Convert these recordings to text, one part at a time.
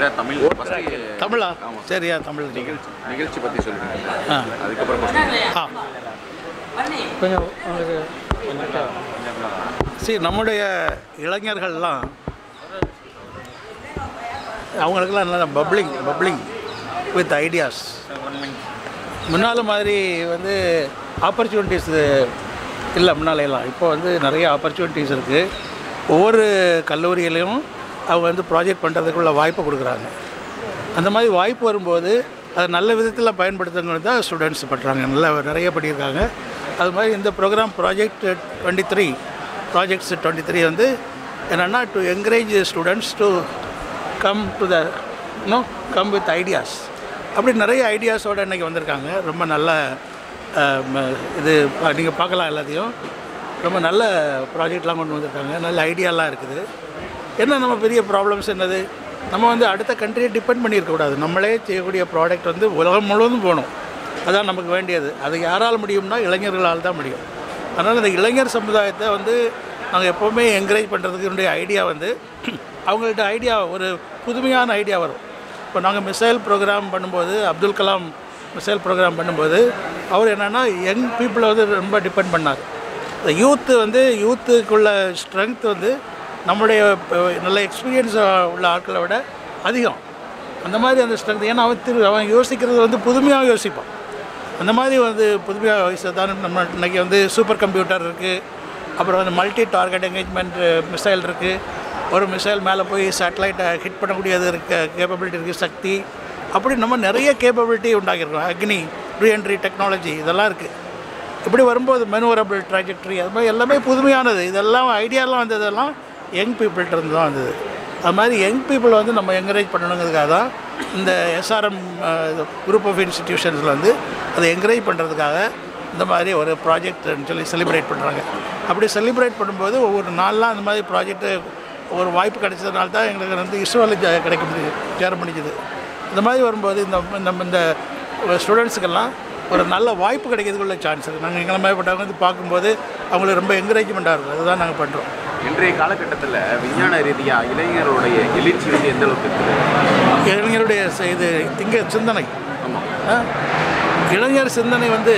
நேராக தமிழ் ஃபஸ்ட்டு தமிழா ஆமாம். சரியா தமிழ் நிகழ்ச்சி நிகழ்ச்சி பற்றி சொல்லுங்கள் ஆ அதுக்கப்புறம் question. ஆ கொஞ்சம் உங்களுக்கு சரி நம்முடைய இளைஞர்கள்லாம் அவங்களுக்கெல்லாம் நல்லா பப்ளிங் பப்ளிங் வித் ஐடியாஸ் முன்னால் மாதிரி வந்து ஆப்பர்ச்சுனிட்டிஸ் இல்லை முன்னாலையெல்லாம் இப்போ வந்து நிறைய ஆப்பர்ச்சுனிட்டிஸ் இருக்குது ஒவ்வொரு கல்லூரியிலையும் அவங்க வந்து ப்ராஜெக்ட் பண்ணுறதுக்குள்ள வாய்ப்பு கொடுக்குறாங்க அந்த மாதிரி வாய்ப்பு வரும்போது அதை நல்ல விதத்தில் பயன்படுத்தணும்னு தான் ஸ்டூடெண்ட்ஸ் பண்ணுறாங்க நல்லா நிறைய பண்ணியிருக்காங்க அது மாதிரி இந்த program project twenty three projects twenty three வந்து என்னென்னா to encourage students to come to the no come with ideas அப்படி நிறைய ஐடியாஸோடு இன்றைக்கி வந்திருக்காங்க ரொம்ப நல்ல அஹ், ம- இது நீங்கள் பார்க்கலாம் எல்லாத்தையும் ரொம்ப நல்ல ப்ராஜெக்ட்லாம் கொண்டு வந்திருக்காங்க நல்ல ஐடியாலாம் இருக்குது என்ன நம்ம பெரிய ப்ராப்ளம்ஸ் என்னது நம்ம வந்து அடுத்த கண்ட்ரியை டிபெண்ட் பண்ணியிருக்கக்கூடாது நம்மளே செய்யக்கூடிய ப்ராடக்ட் வந்து உலகம் முழுவதும் போகணும் அதான் நமக்கு வேண்டியது அது யாரால் முடியும்னா இளைஞர்களால் தான் முடியும் அதனால் இந்த இளைஞர் சமுதாயத்தை வந்து நாங்கள் எப்போவுமே என்கரேஜ் பண்ணுறதுக்கு என்னுடைய ஐடியா வந்து அவங்கள்ட்ட ஐடியா ஒரு புதுமையான ஐடியா வரும் இப்போ நாங்கள் மிசைல் ப்ரோக்ராம் பண்ணும்போது அப்துல் கலாம் மிசைல் ப்ரோக்ராம் பண்ணும்போது அவர் என்னென்னா யங் பீப்புளை வந்து ரொம்ப டிபெண்ட் பண்ணார் இந்த யூத்து வந்து யூத்துக்குள்ள ஸ்ட்ரென்த் வந்து நம்முடைய அஹ், நல்ல எக்ஸ்பீரியன்ஸ் உள்ள ஆட்களை விட அதிகம் அந்த மாதிரி அந்த ஸ்ட்ரென்த் ஏன்னா அவன் திரு அவன் யோசிக்கிறது வந்து புதுமையாக யோசிப்பான் அந்த மாதிரி வந்து புதுமையாக யோசிச்சது தான் நம்ம இன்னைக்கு வந்து சூப்பர் கம்ப்யூட்டர் இருக்குது அப்புறம் வந்து மல்டி டார்கெட் என்கேஜ்மெண்ட் மிசைல் இருக்குது ஒரு மிசைல் மேலே போய் சேட்டலைட்டை ஹிட் பண்ணக்கூடியது இருக்க கேப்பபிலிட்டி இருக்குது சக்தி அப்படி நம்ம நிறைய கேப்பபிலிட்டி உண்டாக்கியிருக்கோம் அக்னி ரீஎன்ட்ரி டெக்னாலஜி இதெல்லாம் இருக்குது இப்படி வரும்போது மெனுவரபிள் ட்ராஜெக்டரி அது மாதிரி எல்லாமே புதுமையானது இதெல்லாம் ஐடியாலாம் வந்ததெல்லாம் யங் பீப்புள்கிட்ட இருந்து தான் வந்தது அது மாதிரி யங் பீப்புளை வந்து நம்ம என்கரேஜ் பண்ணணுங்கிறதுக்காக தான் இந்த எஸ்ஆர்எம் குரூப் ஆஃப் இன்ஸ்டிடியூஷன்ஸில் வந்து அதை என்கரேஜ் பண்ணுறதுக்காக இந்த மாதிரி ஒரு ப்ராஜெக்ட்னு சொல்லி செலிப்ரேட் பண்ணுறாங்க அப்படி செலிப்ரேட் பண்ணும்போது ஒவ்வொரு நாள்லாம் அந்த மாதிரி ப்ராஜெக்ட்டு ஒரு வாய்ப்பு கிடைச்சதுனால தான் எங்களுக்கு வந்து இஸ்ரோவில் ஜ- கிடைக்க முடியுது சேர முடிஞ்சுது இந்த மாதிரி வரும்போது இந்த நம்ம இந்த ஸ்டூடெண்ட்ஸுக்கெல்லாம் ஒரு நல்ல வாய்ப்பு கிடைக்கிறதுக்குள்ள சான்ஸ் இருக்குது நாங்கள் எங்களை மேற்பட்டவங்க வந்து பார்க்கும்போது அவங்களுக்கு ரொம்ப என்கரேஜ்மெண்ட்டாக இருக்கும் அதுதான் நாங்கள் பண்ணுறோம் இன்றைய காலகட்டத்தில் விஞ்ஞான ரீதியாக இளைஞருடைய எழுச்சி வந்து எந்த அளவுக்கு இருக்குது இளைஞருடைய ச- இது திங்க சிந்தனை ஆமாம் ஆ? இளைஞர் சிந்தனை வந்து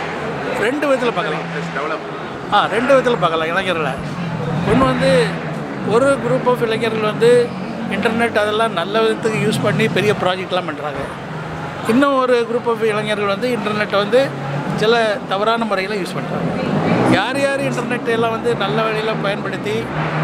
ரெண்டு விதத்தில் பார்க்கலாம் டெவலப் ஆ ரெண்டு விதத்தில் பார்க்கலாம் இளைஞர்களை ஒன்று வந்து ஒரு குரூப் ஆஃப் இளைஞர்கள் வந்து இன்டர்நெட் அதெல்லாம் நல்ல விதத்துக்கு யூஸ் பண்ணி பெரிய ப்ராஜெக்ட்லாம் பண்ணுறாங்க இன்னும் ஒரு குரூப் ஆஃப் இளைஞர்கள் வந்து இன்டர்நெட்டை வந்து சில தவறான முறையில் யூஸ் பண்ணுறாங்க யார் யார் இன்டர்நெட் எல்லாம் வந்து நல்ல வழியில் பயன்படுத்தி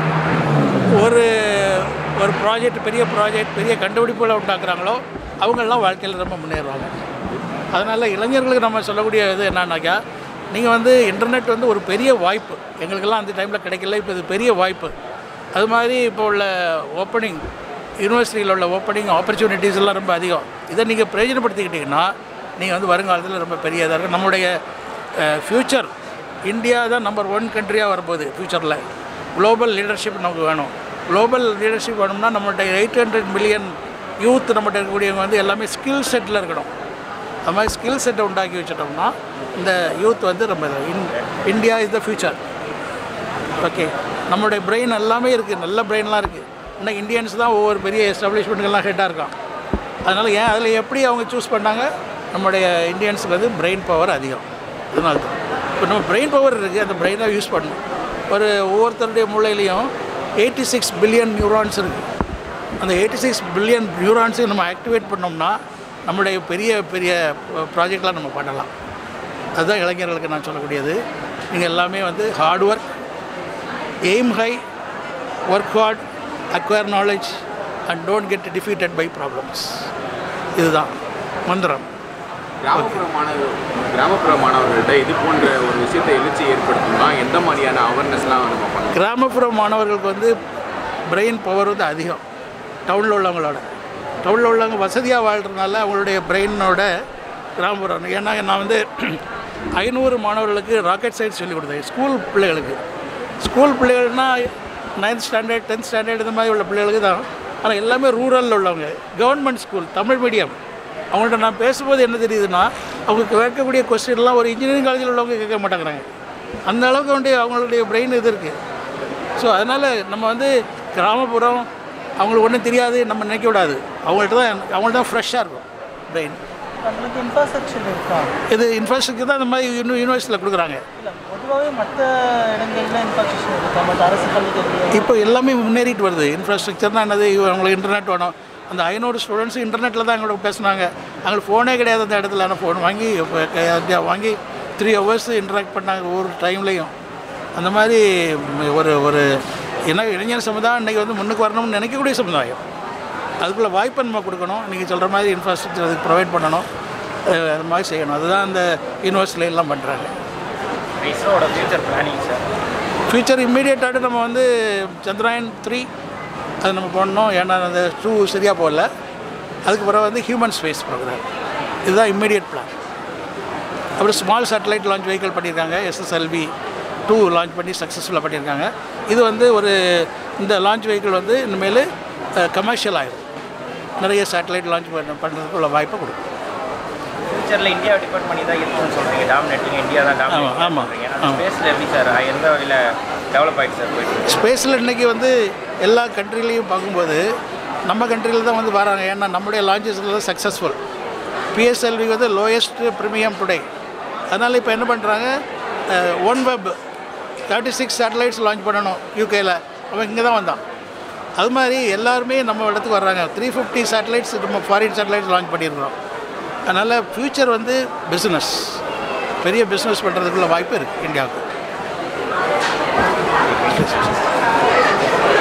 ஒரு ஒரு ப்ராஜெக்ட் பெரிய ப்ராஜெக்ட் பெரிய கண்டுபிடிப்புகளை உண்டாக்குறாங்களோ அவங்கெல்லாம் வாழ்க்கையில் ரொம்ப முன்னேறுவாங்க அதனால் இளைஞர்களுக்கு நம்ம சொல்லக்கூடிய இது என்னன்னாக்கா நீங்கள் வந்து இன்டர்நெட் வந்து ஒரு பெரிய வாய்ப்பு எங்களுக்கெல்லாம் அந்த டைமில் கிடைக்கல இப்போ இது பெரிய வாய்ப்பு அது மாதிரி இப்போ உள்ள ஓப்பனிங் யூனிவர்சிட்டியில் உள்ள ஓப்பனிங் ஆப்பர்ச்சுனிட்டிஸ் எல்லாம் ரொம்ப அதிகம் இதை நீங்கள் பிரயோஜனப்படுத்திக்கிட்டிங்கன்னா நீங்கள் வந்து வருங்காலத்தில் ரொம்ப பெரிய இதாக இருக்கும் நம்முடைய ஃப்யூச்சர் இந்தியா தான் நம்பர் ஒன் கண்ட்ரியாக வரப்போகுது ஃப்யூச்சரில் குளோபல் லீடர்ஷிப் நமக்கு வேணும் குளோபல் லீடர்ஷிப் வேணும்னா நம்மள்ட்ட எயிட் ஹண்ட்ரட் மில்லியன் யூத் நம்மகிட்ட இருக்கக்கூடியவங்க வந்து எல்லாமே ஸ்கில் செட்டில் இருக்கணும் அது மாதிரி ஸ்கில் செட்டை உண்டாக்கி வச்சிட்டோம்னா இந்த யூத் வந்து ரொம்ப in India is the future okay நம்மளுடைய பிரெயின் எல்லாமே இருக்குது நல்ல பிரெயின்லாம் இருக்குது இன்னும் இந்தியன்ஸ் தான் ஒவ்வொரு பெரிய எஸ்டாப்ளிஷ்மெண்ட்டுக்கெல்லாம் ஹெட்டாக இருக்கான் அதனால் ஏன் அதில் எப்படி அவங்க சூஸ் பண்ணாங்க நம்முடைய இந்தியன்ஸுக்கு வந்து பிரெயின் பவர் அதிகம் அதனால தான் இப்போ நம்ம பிரெயின் பவர் இருக்குது அந்த பிரெயினை யூஸ் பண்ணணும் ஒரு ஒவ்வொருத்தருடைய மூளையிலையும் எயிட்டி சிக்ஸ் பில்லியன் நியூரான்ஸ் இருக்குது அந்த எயிட்டி சிக்ஸ் பில்லியன் நியூரான்ஸையும் நம்ம ஆக்டிவேட் பண்ணோம்னா நம்முடைய பெரிய பெரிய ப்ராஜெக்ட்லாம் நம்ம பண்ணலாம் அதுதான் இளைஞர்களுக்கு நான் சொல்லக்கூடியது நீங்கள் எல்லாமே வந்து hard work aim high work hard acquire knowledge and don't get defeated by problems இதுதான் மந்திரம் கிராமப்புற மாணவர் கிராமப்புற மாணவர்கள்ட்ட இது போன்ற ஒரு விஷயத்தை எழுச்சி ஏற்படுத்தணும்னா எந்த மாதிரியான அவேர்னஸ்லாம் நம்ம பண்ணணும் கிராமப்புற மாணவர்களுக்கு வந்து பிரெயின் பவர் வந்து அதிகம் டவுனில் உள்ளவங்களோட டவுனில் உள்ளவங்க வசதியாக வாழ்கிறதுனால அவங்களுடைய பிரெயினோட கிராமப்புறம் ஏன்னா நான் வந்து ஐநூறு மாணவர்களுக்கு ராக்கெட் சயின்ஸ் சொல்லிக் கொடுத்தேன் ஸ்கூல் பிள்ளைகளுக்கு ஸ்கூல் பிள்ளைகள்னா நைன்த் ஸ்டாண்டர்ட் டென்த் ஸ்டாண்டர்ட் இந்த மாதிரி உள்ள பிள்ளைகளுக்கு தான் ஆனால் எல்லாமே ரூரலில் உள்ளவங்க கவர்மெண்ட் ஸ்கூல் தமிழ் மீடியம் அவங்கள்ட்ட நான் பேசும்போது என்ன தெரியுதுன்னா அவங்க கேட்கக்கூடிய கொஸ்டின்லாம் ஒரு இன்ஜினியரிங் காலேஜில் உள்ளவங்க கேட்க மாட்டேங்கிறாங்க அந்த அளவுக்கு வந்து அவங்களுடைய பிரெயின் இது இருக்குது ஸோ அதனால் நம்ம வந்து கிராமப்புறம் அவங்களுக்கு ஒன்றும் தெரியாது நம்ம நினைக்க விடாது அவங்கள்ட்ட தான் அவங்கள்ட்ட தான் ஃப்ரெஷ்ஷாக இருக்கும் பிரெயின் நம்மளுக்கு இன்ஃப்ராஸ்ட்ரக்சர் இருக்கா இது இன்ஃப்ராஸ்ட்ரக்சர் தான் இந்த மாதிரி யூனி யூனிவர்சிட்டியில் கொடுக்குறாங்க இல்லை பொதுவாகவே மற்ற இடங்கள்ல இன்ஃப்ராஸ்ட்ரக்சர் இருக்கா மற்ற அரசு பள்ளிகள் இப்போ எல்லாமே முன்னேறிட்டு வருது இன்ஃப்ராஸ்ட்ரக்சர்னால் என்னது இவ- அவங்களுக்கு இன்டர்நெட் வேணும் அந்த ஐநூறு ஸ்டூடெண்ட்ஸ் இன்டர்நெட்டில் தான் எங்களோட பேசுனாங்க அவங்களுக்கு ஃபோனே கிடையாது அந்த இடத்துல ஆனால் ஃபோன் வாங்கி இப்ப க- வாங்கி த்ரீ ஹவர்ஸ் இன்டராக்ட் பண்ணாங்க ஒவ்வொரு டைம்லையும் அந்த மாதிரி ம், ஒரு ஒரு என்ன இளைஞர் சமுதாயம் இன்றைக்கி வந்து முன்னுக்கு வரணும்னு நினைக்கக்கூடிய சமுதாயம் அதுக்குள்ள வாய்ப்பை நம்ம கொடுக்கணும் நீங்கள் சொல்கிற மாதிரி இன்ஃப்ராஸ்ட்ரக்சர் அதுக்கு ப்ரொவைட் பண்ணணும் அஹ் அது மாதிரி செய்யணும் அதுதான் அந்த யூனிவர்சிட்டியில எல்லாம் பண்ணுறாங்க இஸ்ரோட ஃபியூச்சர் பிளானிங் சார் ஃபியூச்சர் இம்மீடியட்டாக நம்ம வந்து சந்திராயன் த்ரீ அது நம்ம போடணும் ஏன்னா அந்த டூ சரியாக போகல அதுக்கு பிறகு வந்து ஹியூமன் ஸ்பேஸ் ப்ரோக்ராம் இதுதான் இம்மீடியட் பிளான் அப்புறம் ஸ்மால் சேட்டலைட் லான்ச் வெஹிக்கிள் பண்ணியிருக்காங்க எஸ்எஸ்எல்வி டூ லான்ச் பண்ணி சக்ஸஸ்ஃபுல்லாக பண்ணியிருக்காங்க இது வந்து ஒரு இந்த லான்ச் வெஹிக்கிள் வந்து இனிமேல் கமர்ஷியல் ஆகிடும் நிறைய சேட்டலைட் லான்ச் பண்ண பண்ணுறதுக்கு உள்ள வாய்ப்பை கொடுக்கும் ஃபியூச்சரில் இந்தியா டிபெண்ட் பண்ணி தான் இருக்கும்னு சொல்கிறீங்க டாமினேட்டிங் இந்தியா தான் ஆமா, ஆமா, டாமினேட்டிங் அந்த ஆமா. ஸ்பேஸில் எப்படி சார் எந்த வகையில் டெவலப் ஆகிடுச்சு சார் போயிட்டு ஸ்பேஸில் இன்றைக்கி வந்து எல்லா கண்ட்ரிலையும் பார்க்கும்போது நம்ம கண்ட்ரியில் தான் வந்து வராங்க ஏன்னா நம்முடைய லான்ச்சஸில் தான் சக்ஸஸ்ஃபுல் பிஎஸ்எல்வி வந்து லோயஸ்ட் ப்ரீமியம் டுடே அதனால் இப்போ என்ன பண்ணுறாங்க one web thirty six satellites launch பண்ணணும் யூகேயில் அவன் இங்கே தான் வந்தான் அது மாதிரி எல்லாருமே நம்ம இடத்துக்கு வர்றாங்க த்ரீ ஃபிஃப்டி சேட்டலைட்ஸ் நம்ம ஃபாரின் சேட்டலைட்ஸ் லான்ச் பண்ணியிருக்கிறோம் அதனால் ஃப்யூச்சர் வந்து பிஸ்னஸ் பெரிய பிஸ்னஸ் பண்ணுறதுக்குள்ள வாய்ப்பு இருக்குது இந்தியாவுக்கு